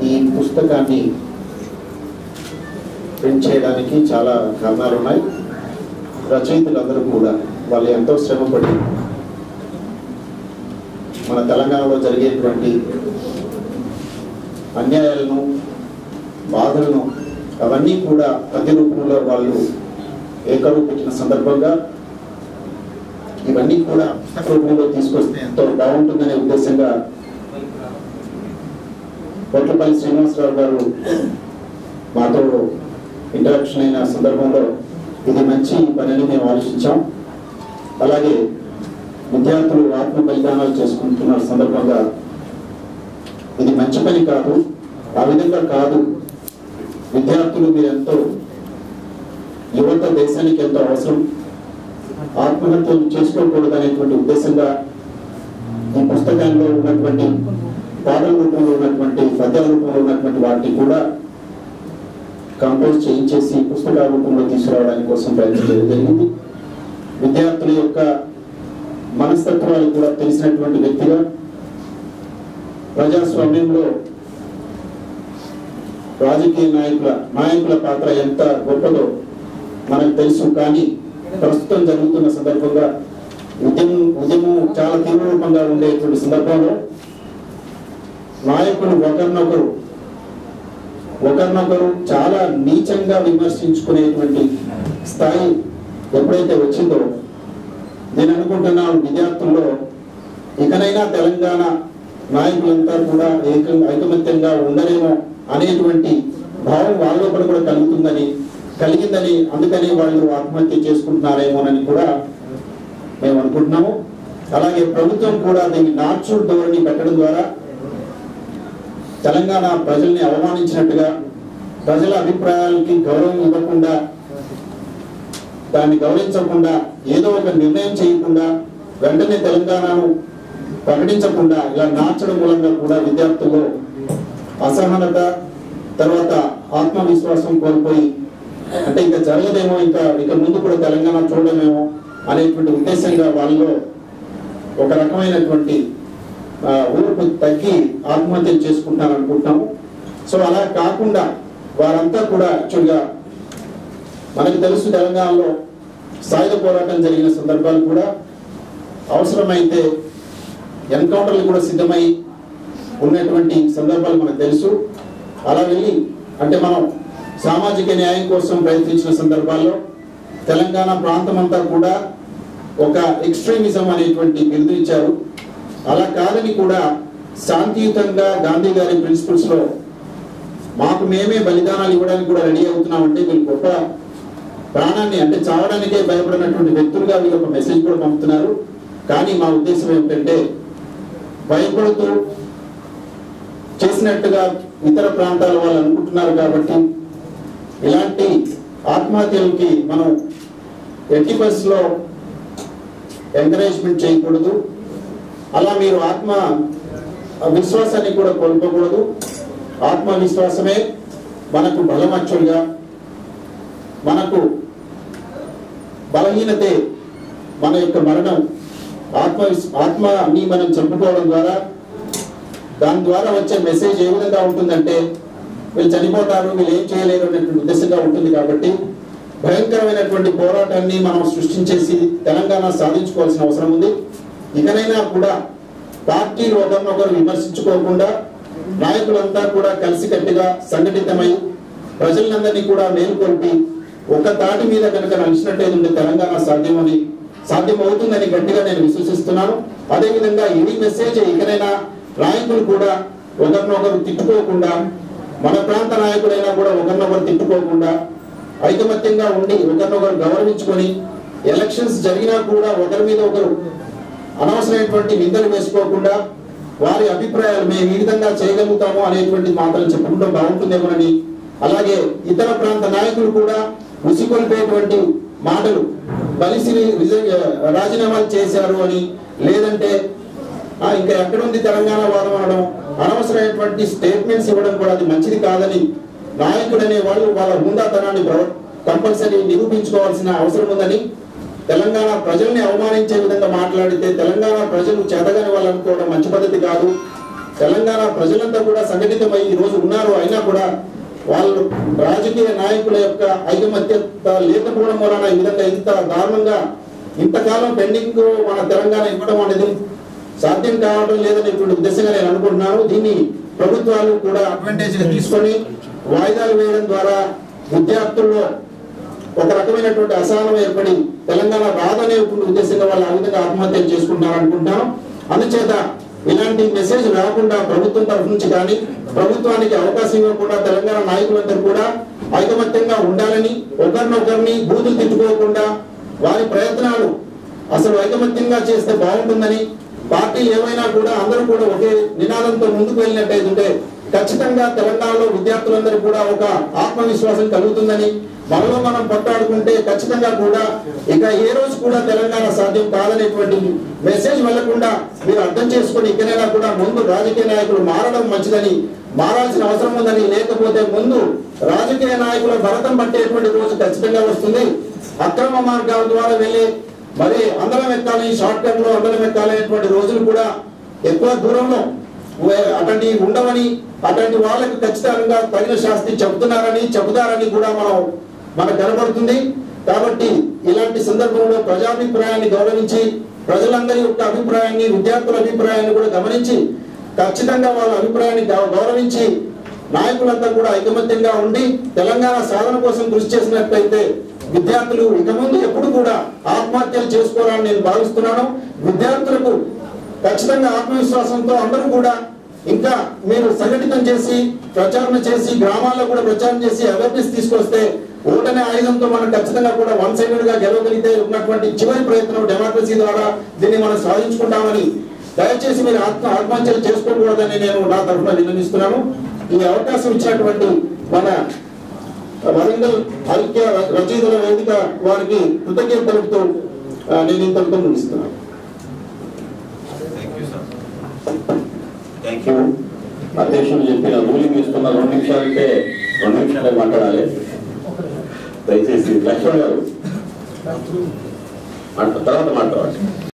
ఈ పుస్తకాన్ని ప్రింట్ చేయడానికి చాలా కారణాలు ఉన్నాయి రచయితలందరూ కూడా వాళ్ళు ఎంతో శ్రమపడి మన తెలంగాణలో జరిగేటువంటి అన్యాయాలను బాధలను అవన్నీ కూడా పద్య రూపంలో వాళ్ళు ఏకరూపించిన సందర్భంగా ఇవన్నీ కూడా పుస్తక రూపంలో తీసుకొస్తే ఎంతో బాగుంటుందనే ఉద్దేశంగా కొట్లపల్లి శ్రీనివాసరావు గారు మాతో ఇంటరాక్షన్ అయిన సందర్భంలో ఇది మంచి పనిని మేము ఆలోచించాం అలాగే విద్యార్థులు ఆత్మ బలిదానాలు చేసుకుంటున్న సందర్భంగా ఇది మంచి పని కాదు ఆ విధంగా కాదు విద్యార్థులు మీరు ఎంతో యువత దేశానికి ఎంతో అవసరం ఆత్మహత్యలు చేసుకోకూడదు అనేటువంటి ఉద్దేశంగా ఈ పుస్తకంలో ఉన్నటువంటి పాటల రూపంలో ఉన్నటువంటి పద్యాల రూపంలో ఉన్నటువంటి వాటిని కూడా కంపోజ్ చేయించేసి పుస్తకాల రూపంలో తీసుకురావడానికి కోసం ప్రయత్నించడం జరిగింది విద్యార్థుల యొక్క మనస్తత్వాలు కూడా తెలిసినటువంటి వ్యక్తిగా ప్రజాస్వామ్యంలో రాజకీయ నాయకుల నాయకుల పాత్ర ఎంత గొప్పదో మనకు తెలుసు కానీ ప్రస్తుతం జరుగుతున్న సందర్భంగా ఉద్యమం ఉద్యమం చాలా తీవ్ర రూపంగా ఉండేటువంటి సందర్భంలో నాయకులు ఒకరినొకరు ఒకరినొకరు చాలా నీచంగా విమర్శించుకునేటువంటి స్థాయి ఎప్పుడైతే వచ్చిందో నేను అనుకుంటున్నాను విద్యార్థుల్లో ఇకనైనా తెలంగాణ నాయకులంతా కూడా ఏక ఐకమత్యంగా ఉండరేమో అనేటువంటి భావం వాళ్ళ లోపల కూడా కలుగుతుందని కలిగిందని అందుకని వాళ్ళు ఆత్మహత్య చేసుకుంటున్నారేమోనని కూడా మేము అనుకుంటున్నాము అలాగే ప్రభుత్వం కూడా దీన్ని నాచుడ్ ధోరణి పెట్టడం ద్వారా తెలంగాణ ప్రజల్ని అవమానించినట్టుగా ప్రజల అభిప్రాయాలకి గౌరవం ఇవ్వకుండా దాన్ని గౌరవించకుండా ఏదో ఒక నిర్ణయం చేయకుండా వెంటనే తెలంగాణను ప్రకటించకుండా ఇలా నార్చడం మూలంగా కూడా విద్యార్థుల్లో అసహనత తర్వాత ఆత్మవిశ్వాసం కోల్పోయి అంటే ఇంకా జరగదేమో ఇంకా ఇక ముందు కూడా తెలంగాణ చూడమేమో అనేటువంటి ఉద్దేశంగా వాళ్ళలో ఒక రకమైనటువంటి ఆ, ఊరుకు తగ్గి ఆత్మహత్యలు చేసుకుంటున్నారు అనుకుంటున్నాము సో అలా కాకుండా వారంతా కూడా యాక్చువల్గా మనకు తెలుసు తెలంగాణలో సాయుధ పోరాటం జరిగిన సందర్భాలు కూడా అవసరమైతే ఎన్కౌంటర్లు కూడా సిద్ధమై ఉన్నటువంటి సందర్భాలు మనకు తెలుసు అలా వెళ్ళి అంటే మనం సామాజిక న్యాయం కోసం ప్రయత్నించిన సందర్భాల్లో తెలంగాణ ప్రాంతం అంతా కూడా ఒక ఎక్స్ట్రీమిజం అనేటువంటి బిరుదు ఇచ్చారు అలా కాదని కూడా శాంతియుతంగా గాంధీ గారి ప్రిన్సిపల్స్ లో మాకు మేమే బలిదానాలు ఇవ్వడానికి కూడా రెడీ అవుతున్నామంటే వీళ్ళు గొప్ప ప్రాణాన్ని అంటే చావడానికే భయపడినటువంటి వ్యక్తులుగా వీళ్ళు ఒక మెసేజ్ కూడా పంపుతున్నారు కానీ మా ఉద్దేశం ఏమిటంటే భయపడుతూ చేసినట్టుగా ఇతర ప్రాంతాల వాళ్ళు అనుకుంటున్నారు కాబట్టి ఇలాంటి ఆత్మహత్యలకి మనం ఎట్టి బస్సులో ఎంకరేజ్మెంట్ చేయకూడదు అలా మీరు ఆత్మ విశ్వాసాన్ని కూడా కోల్పోకూడదు ఆత్మవిశ్వాసమే మనకు బలం యాక్చువల్గా మనకు బలహీనతే మన యొక్క మరణం ఆత్మ ఆత్మని మనం చంపుకోవడం ద్వారా దాని ద్వారా వచ్చే మెసేజ్ ఏ విధంగా ఉంటుందంటే వీళ్ళు చనిపోతారు వీళ్ళు ఏం చేయలేరు అనేటువంటి ఉద్దేశంగా ఉంటుంది కాబట్టి భయంకరమైనటువంటి పోరాటాన్ని మనం సృష్టించేసి తెలంగాణ సాధించుకోవాల్సిన అవసరం ఉంది ఇకనైనా కూడా పార్టీలు ఒకరినొకరు విమర్శించుకోకుండా నాయకులంతా కూడా కలిసికట్టుగా సంఘటితమై ప్రజలందరినీ కూడా మేలుకొల్పి ఒక తాటి మీద కనుక నడిచినట్టే ఉండే తెలంగాణ సాధ్యమని సాధ్యమవుతుందని గట్టిగా నేను విశ్వసిస్తున్నాను అదేవిధంగా ఈ మెసేజ్ ఇకనైనా నాయకులు కూడా ఒకరినొకరు తిట్టుకోకుండా మన ప్రాంత నాయకుడైనా కూడా ఒకరినొకరు తిట్టుకోకుండా ఐకమత్యంగా ఉండి ఒకరినొకరు గౌరవించుకొని ఎలక్షన్స్ జరిగినా కూడా ఒకరి మీద ఒకరు అనవసరమైనటువంటి నిందలు వేసుకోకుండా వారి అభిప్రాయాలు మేము ఈ విధంగా చేయగలుగుతాము అనేటువంటి మాత్రం చెప్పుకుంటే బాగుంటుందేమోనని అలాగే ఇతర ప్రాంత నాయకులు కూడా ఉసికొల్పేటువంటి మాటలు బలిసిని రిజైన్ రాజీనామాలు చేశారు అని లేదంటే ఆ, ఇంకా ఎక్కడుంది తెలంగాణ వాదం అనడం అనవసరమైనటువంటి స్టేట్మెంట్స్ ఇవ్వడం కూడా అది మంచిది కాదని నాయకుడు అనే వాళ్ళు వాళ్ళ హుందాతనాన్ని కంపల్సరీ నిరూపించుకోవాల్సిన అవసరం ఉందని తెలంగాణ ప్రజల్ని అవమానించే విధంగా మాట్లాడితే తెలంగాణ ప్రజలు చేతగాని వాళ్ళు అనుకోవడం మంచి పద్ధతి కాదు తెలంగాణ ప్రజలంతా కూడా సంఘటితమై ఈ రోజు ఉన్నారు అయినా కూడా వాళ్ళు రాజకీయ నాయకుల యొక్క ఐకమత్యత లేకపోవడం వలన ఈ విధంగా ఇంత దారుణంగా ఇంతకాలం పెండింగ్ మన తెలంగాణ ఇవ్వడం అనేది సాధ్యం కావడం లేదనేటువంటి ఉద్దేశంగా నేను అనుకుంటున్నాను దీన్ని ప్రభుత్వాలు కూడా అడ్వాంటేజ్ గా తీసుకొని వాయిదాలు వేయడం ద్వారా విద్యార్థుల్లో ఒక రకమైనటువంటి అసహనం ఏర్పడి తెలంగాణ రాదనేటువంటి ఉద్దేశంగా వాళ్ళు ఆ విధంగా ఆత్మహత్యలు చేసుకుంటున్నారు అనుకుంటున్నాను అందుచేత ఇలాంటి మెసేజ్ రాకుండా ప్రభుత్వం తరఫు నుంచి కానీ ప్రభుత్వానికి అవకాశం ఇవ్వకుండా తెలంగాణ నాయకులందరూ కూడా ఐకమత్యంగా ఉండాలని ఒకరినొకరిని బూతులు తిట్టుకోకుండా వారి ప్రయత్నాలు అసలు ఐకమత్యంగా చేస్తే బాగుంటుందని పార్టీలు ఏమైనా కూడా అందరూ కూడా ఒకే నినాదంతో ముందుకు వెళ్ళినట్టయితే ఖచ్చితంగా తెలంగాణలో విద్యార్థులందరూ కూడా ఒక ఆత్మవిశ్వాసం కలుగుతుందని మనలో మనం పట్టాడుకుంటే ఖచ్చితంగా కూడా ఇక ఏ రోజు కూడా తెలంగాణ సాధ్యం కాదనేటువంటి మెసేజ్ వెళ్లకుండా మీరు అర్థం చేసుకుని ఇకనైనా కూడా ముందు రాజకీయ నాయకులు మారడం మంచిదని మారాల్సిన అవసరం ఉందని లేకపోతే ముందు రాజకీయ నాయకుల భరతం పట్టేటువంటి రోజు ఖచ్చితంగా వస్తుంది అక్రమ మార్గాల ద్వారా వెళ్ళి మరి అందరం ఎక్కాలి షార్ట్ కట్ లో అందరం ఎక్కాలనేటువంటి రోజులు కూడా ఎక్కువ దూరంలో వే- అటువంటి ఉండవని అటువంటి వాళ్ళకి ఖచ్చితంగా తగిన శాస్తి చెబుతున్నారని చెబుతారని కూడా మనం మనకు కనబడుతుంది కాబట్టి ఇలాంటి సందర్భంలో ప్రజాభిప్రాయాన్ని గౌరవించి ప్రజలందరి యొక్క అభిప్రాయాన్ని విద్యార్థుల అభిప్రాయాన్ని కూడా గమనించి ఖచ్చితంగా వాళ్ళ అభిప్రాయాన్ని గౌ- గౌరవించి నాయకులంతా కూడా ఐకమత్యంగా ఉండి తెలంగాణ సాధన కోసం కృషి చేసినట్లయితే విద్యార్థులు ఇక ముందు ఎప్పుడు కూడా ఆత్మహత్యలు చేసుకోవాలని నేను భావిస్తున్నాను విద్యార్థులకు ఖచ్చితంగా ఆత్మవిశ్వాసంతో అందరూ కూడా ఇంకా మీరు సంఘటితం చేసి ప్రచారణ చేసి గ్రామాల్లో కూడా ప్రచారం చేసి అవేర్నెస్ తీసుకొస్తే ఓటనే ఆయుధంతో మనం ఖచ్చితంగా కూడా వన్ సైడెడ్ గా గెలవగలిగితే ఉన్నటువంటి చివరి ప్రయత్నం డెమోక్రసీ ద్వారా దీన్ని మనం సాధించుకుంటామని దయచేసి మీరు ఆత్మ ఆత్మహత్యలు చేసుకోకూడదని నేను నా తరఫున విన్నవిస్తున్నాను ఈ అవకాశం ఇచ్చినటువంటి మన వరంగల్ ఐక్య రచయితల వేదిక వారికి కృతజ్ఞత తెలుపుతూ ఆ, నేను ఇంతటితో ముగిస్తున్నాను థ్యాంక్ యూ అధ్యక్షుడు చెప్పిన రూలింగ్ ఇస్తున్న రెండు నిమిషాలంటే రెండు నిమిషాలే మాట్లాడాలి దయచేసి లక్ష్మణ్ గారు మాట్లా- తర్వాత మాట్లాడాలి